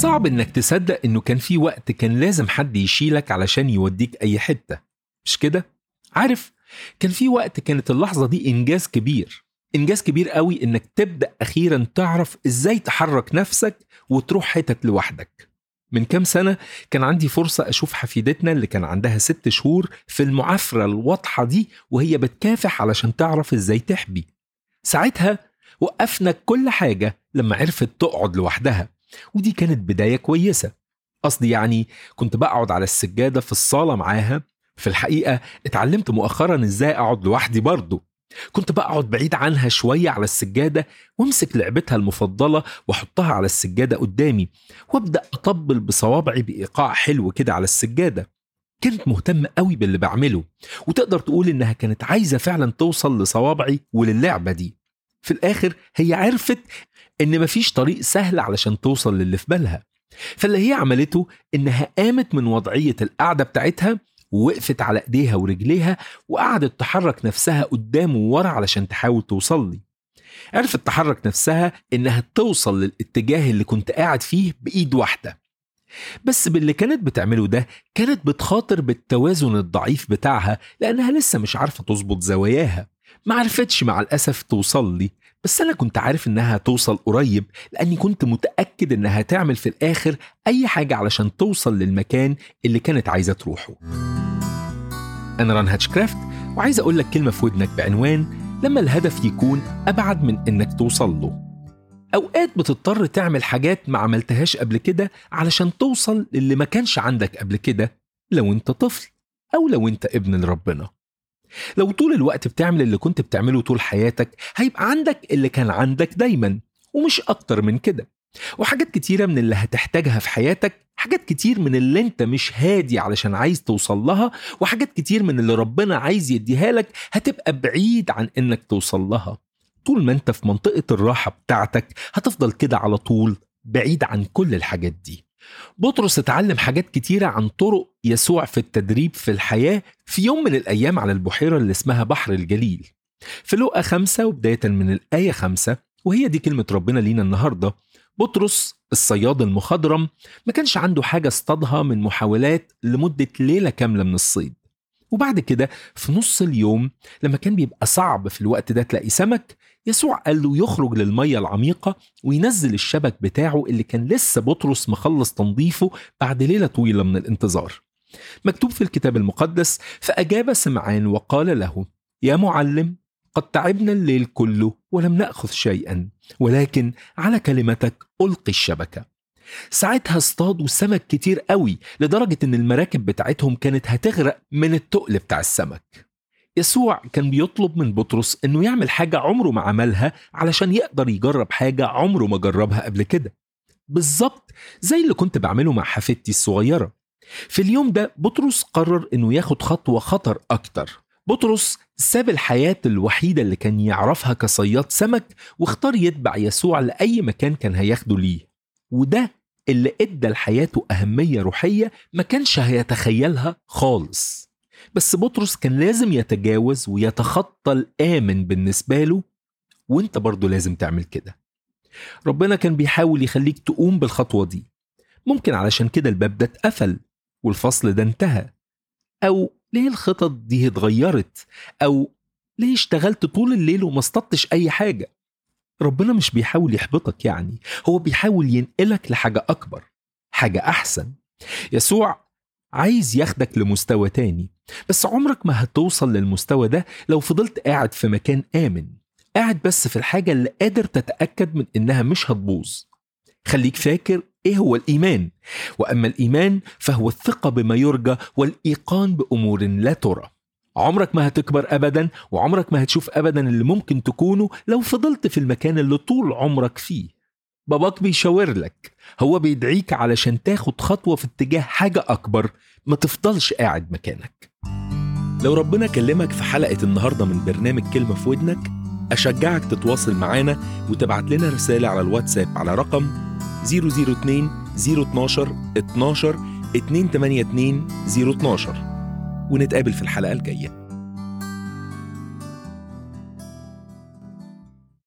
صعب انك تصدق انه كان في وقت كان لازم حد يشيلك علشان يوديك اي حتة مش كده؟ عارف كان في وقت كانت اللحظة دي انجاز كبير انجاز كبير قوي انك تبدأ اخيرا تعرف ازاي تحرك نفسك وتروح حتت لوحدك من كام سنة كان عندي فرصة أشوف حفيدتنا اللي كان عندها ست شهور في المعافرة الواضحة دي وهي بتكافح علشان تعرف إزاي تحبي ساعتها وقفنا كل حاجة لما عرفت تقعد لوحدها ودي كانت بداية كويسة قصدي يعني كنت بقعد على السجادة في الصالة معاها في الحقيقة اتعلمت مؤخرا ازاي اقعد لوحدي برضه كنت بقعد بعيد عنها شوية على السجادة وامسك لعبتها المفضلة واحطها على السجادة قدامي وابدأ اطبل بصوابعي بإيقاع حلو كده على السجادة كانت مهتمة قوي باللي بعمله وتقدر تقول انها كانت عايزة فعلا توصل لصوابعي وللعبة دي في الاخر هي عرفت ان مفيش طريق سهل علشان توصل للي في بالها فاللي هي عملته انها قامت من وضعية القعدة بتاعتها ووقفت على ايديها ورجليها وقعدت تحرك نفسها قدام وورا علشان تحاول توصل لي عرفت تحرك نفسها انها توصل للاتجاه اللي كنت قاعد فيه بايد واحده بس باللي كانت بتعمله ده كانت بتخاطر بالتوازن الضعيف بتاعها لانها لسه مش عارفه تظبط زواياها ما عرفتش مع الاسف توصل لي بس انا كنت عارف انها توصل قريب لاني كنت متاكد انها تعمل في الاخر اي حاجه علشان توصل للمكان اللي كانت عايزه تروحه انا ران هاتشكرافت وعايز اقول لك كلمه في ودنك بعنوان لما الهدف يكون ابعد من انك توصل له اوقات بتضطر تعمل حاجات ما عملتهاش قبل كده علشان توصل للي ما كانش عندك قبل كده لو انت طفل او لو انت ابن لربنا لو طول الوقت بتعمل اللي كنت بتعمله طول حياتك هيبقى عندك اللي كان عندك دايما ومش اكتر من كده وحاجات كتيرة من اللي هتحتاجها في حياتك حاجات كتير من اللي انت مش هادي علشان عايز توصل لها وحاجات كتير من اللي ربنا عايز يديها لك هتبقى بعيد عن انك توصل لها طول ما انت في منطقة الراحة بتاعتك هتفضل كده على طول بعيد عن كل الحاجات دي بطرس اتعلم حاجات كتيرة عن طرق يسوع في التدريب في الحياة في يوم من الأيام على البحيرة اللي اسمها بحر الجليل في لقا خمسة وبداية من الآية خمسة وهي دي كلمة ربنا لينا النهاردة بطرس الصياد المخضرم ما كانش عنده حاجة اصطادها من محاولات لمدة ليلة كاملة من الصيد وبعد كده في نص اليوم لما كان بيبقى صعب في الوقت ده تلاقي سمك يسوع قال له يخرج للمية العميقة وينزل الشبك بتاعه اللي كان لسه بطرس مخلص تنظيفه بعد ليلة طويلة من الانتظار مكتوب في الكتاب المقدس فأجاب سمعان وقال له يا معلم قد تعبنا الليل كله ولم نأخذ شيئا ولكن على كلمتك ألقي الشبكة ساعتها اصطادوا سمك كتير قوي لدرجة ان المراكب بتاعتهم كانت هتغرق من التقل بتاع السمك يسوع كان بيطلب من بطرس انه يعمل حاجة عمره ما عملها علشان يقدر يجرب حاجة عمره ما جربها قبل كده بالظبط زي اللي كنت بعمله مع حفيدتي الصغيرة في اليوم ده بطرس قرر انه ياخد خطوة خطر اكتر بطرس ساب الحياة الوحيدة اللي كان يعرفها كصياد سمك واختار يتبع يسوع لأي مكان كان هياخده ليه وده اللي ادى لحياته أهمية روحية ما كانش هيتخيلها خالص بس بطرس كان لازم يتجاوز ويتخطى الآمن بالنسبة له وانت برضه لازم تعمل كده ربنا كان بيحاول يخليك تقوم بالخطوة دي ممكن علشان كده الباب ده اتقفل والفصل ده انتهى أو ليه الخطط دي اتغيرت أو ليه اشتغلت طول الليل وما اصطدتش أي حاجة ربنا مش بيحاول يحبطك يعني هو بيحاول ينقلك لحاجة أكبر حاجة أحسن يسوع عايز ياخدك لمستوى تاني بس عمرك ما هتوصل للمستوى ده لو فضلت قاعد في مكان آمن قاعد بس في الحاجة اللي قادر تتأكد من إنها مش هتبوظ خليك فاكر ايه هو الايمان واما الايمان فهو الثقه بما يرجى والايقان بامور لا ترى عمرك ما هتكبر ابدا وعمرك ما هتشوف ابدا اللي ممكن تكونه لو فضلت في المكان اللي طول عمرك فيه باباك بيشاور لك هو بيدعيك علشان تاخد خطوه في اتجاه حاجه اكبر ما تفضلش قاعد مكانك لو ربنا كلمك في حلقه النهارده من برنامج كلمه في ودنك اشجعك تتواصل معانا وتبعت لنا رساله على الواتساب على رقم 002 012 12 282 012 ونتقابل في الحلقة الجاية